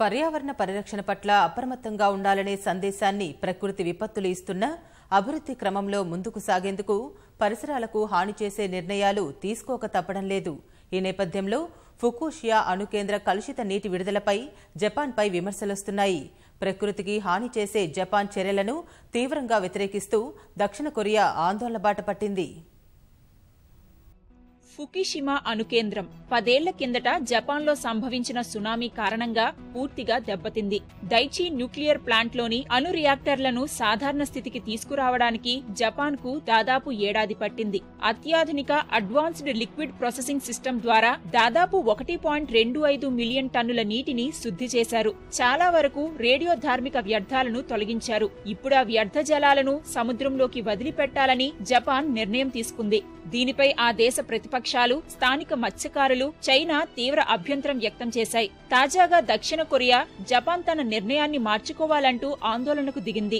పర్యావరణ పరిరక్షణ పట్ల అప్రమత్తంగా ఉండాలనే సందేశాన్ని ప్రకృతి విపత్తులు ఇస్తున్న అభివృద్ధి క్రమంలో ముందుకు సాగేందుకు పరిసరాలకు హాని చేసే నిర్ణయాలు తీసుకోక తప్పడం లేదు ఈ నేపథ్యంలో ఫుకుషియా అణుకేంద్ర కలుషిత నీటి విడుదలపై జపాన్పై విమర్శలొస్తున్నాయి ప్రకృతికి హాని చేసే జపాన్ చర్యలను తీవ్రంగా వ్యతిరేకిస్తూ దక్షిణ కొరియా ఆందోళన బాట పట్టింది ఫుకిషిమా అణుకేంద్రం పదేళ్ల కిందట జపాన్లో సంభవించిన సునామీ కారణంగా పూర్తిగా దెబ్బతింది దైచి న్యూక్లియర్ ప్లాంట్లోని అణు రియాక్టర్లను సాధారణ స్థితికి తీసుకురావడానికి జపాన్కు దాదాపు ఏడాది పట్టింది అత్యాధునిక అడ్వాన్స్డ్ లిక్విడ్ ప్రాసెసింగ్ సిస్టమ్ ద్వారా దాదాపు ఒకటి పాయింట్ రెండు ఐదు మిలియన్ టన్నుల నీటిని శుద్ధి చేశారు చాలా వరకు రేడియో ధార్మిక వ్యర్థాలను తొలగించారు ఇప్పుడు ఆ వ్యర్థ జలాలను సముద్రంలోకి వదిలిపెట్టాలని జపాన్ నిర్ణయం తీసుకుంది దీనిపై ఆ దేశ ప్రతిపక్షాలు స్థానిక మత్స్యకారులు చైనా తీవ్ర అభ్యంతరం వ్యక్తం చేశాయి తాజాగా దక్షిణ కొరియా జపాన్ తన నిర్ణయాన్ని మార్చుకోవాలంటూ ఆందోళనకు దిగింది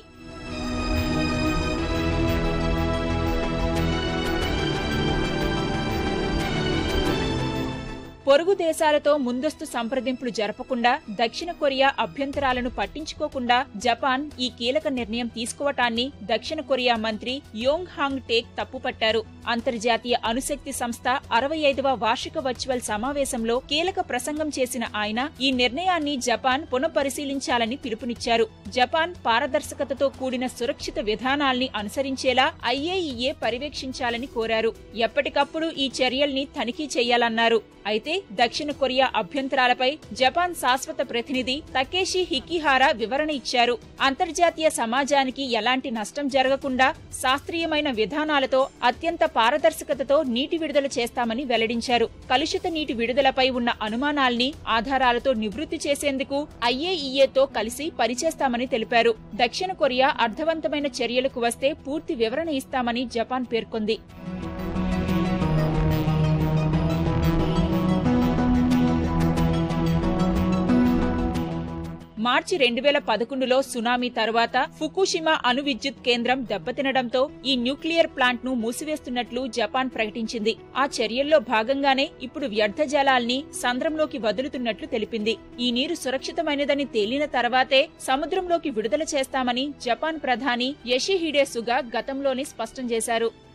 పొరుగు దేశాలతో ముందస్తు సంప్రదింపులు జరపకుండా దక్షిణ కొరియా అభ్యంతరాలను పట్టించుకోకుండా జపాన్ ఈ కీలక నిర్ణయం తీసుకోవటాన్ని దక్షిణ కొరియా మంత్రి యోంగ్ హాంగ్ టేక్ తప్పుపట్టారు అంతర్జాతీయ అణుశక్తి సంస్థ అరవై ఐదవ వార్షిక వర్చువల్ సమావేశంలో కీలక ప్రసంగం చేసిన ఆయన ఈ నిర్ణయాన్ని జపాన్ పునఃపరిశీలించాలని పిలుపునిచ్చారు జపాన్ పారదర్శకతతో కూడిన సురక్షిత విధానాల్ని అనుసరించేలా ఐఏఈఏ పర్యవేక్షించాలని కోరారు ఎప్పటికప్పుడు ఈ చర్యల్ని తనిఖీ చేయాలన్నారు అయితే దక్షిణ కొరియా అభ్యంతరాలపై జపాన్ శాశ్వత ప్రతినిధి తకేషి హికిహారా వివరణ ఇచ్చారు అంతర్జాతీయ సమాజానికి ఎలాంటి నష్టం జరగకుండా శాస్త్రీయమైన విధానాలతో అత్యంత పారదర్శకతతో నీటి విడుదల చేస్తామని వెల్లడించారు కలుషిత నీటి విడుదలపై ఉన్న అనుమానాల్ని ఆధారాలతో నివృత్తి చేసేందుకు ఐఏఈఏతో కలిసి పనిచేస్తామని తెలిపారు దక్షిణ కొరియా అర్థవంతమైన చర్యలకు వస్తే పూర్తి వివరణ ఇస్తామని జపాన్ పేర్కొంది మార్చి రెండు వేల పదకొండులో సునామీ తర్వాత ఫుకుషిమా అణు విద్యుత్ కేంద్రం దెబ్బతినడంతో ఈ న్యూక్లియర్ ప్లాంట్ ను మూసివేస్తున్నట్లు జపాన్ ప్రకటించింది ఆ చర్యల్లో భాగంగానే ఇప్పుడు వ్యర్థ జలాల్ని సంద్రంలోకి వదులుతున్నట్లు తెలిపింది ఈ నీరు సురక్షితమైనదని తేలిన తర్వాతే సముద్రంలోకి విడుదల చేస్తామని జపాన్ ప్రధాని యషిహిడే సుగా గతంలోనే స్పష్టం చేశారు